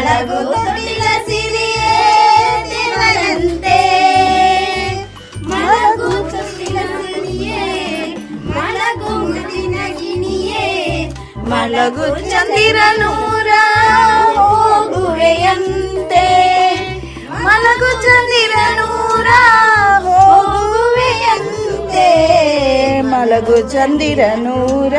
ಮಲಗು ತೊಟ್ಟಿಲ ಸಿರಿಯೇ ದೇವರಂತೆ ಮಲಗು ತೊಟ್ಟಿಲ ಸಿರಿಯೇ ಮಲಗು ಮುತ್ತಿನ ಗಿಣಿಯೇ ಮಲಗು ಚಂದಿರನೂರ ಹೋಗುವೆಯಂತೆ ಮಲಗು ಚಂದಿರನೂರ ಹೋಗುವೆಯಂತೆ ಮಲಗು ಚಂದಿರನೂರ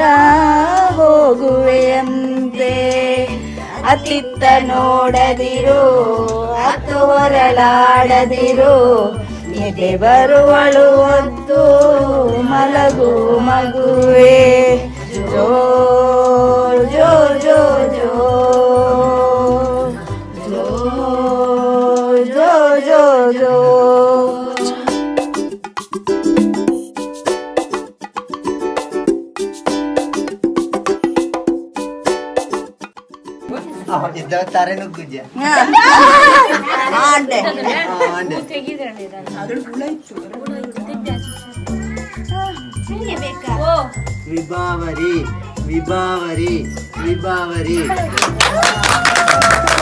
ಹೋಗುವೆಯಂತೆ ಅತ್ತಿತ್ತ ನೋಡದಿರು ಅತ್ತು ಹೊರಳಾಡದಿರು ನಿದ್ದೆ ಬರುವಳು ಒದ್ದು ಮಲಗು ಮಗುವೆ ಜೋ ಜೋ ಜೋ ಜೋ ಜೋ ಜೋ ಜೋ ಜೋ ಇದ್ದ ತಾರೆ ನುಗ್ಗುಜ್ಜ ಆಂಡೆ ಅಂಡೆ ವಿಭಾವರಿ ವಿಭಾವರಿ ವಿಭಾವರಿ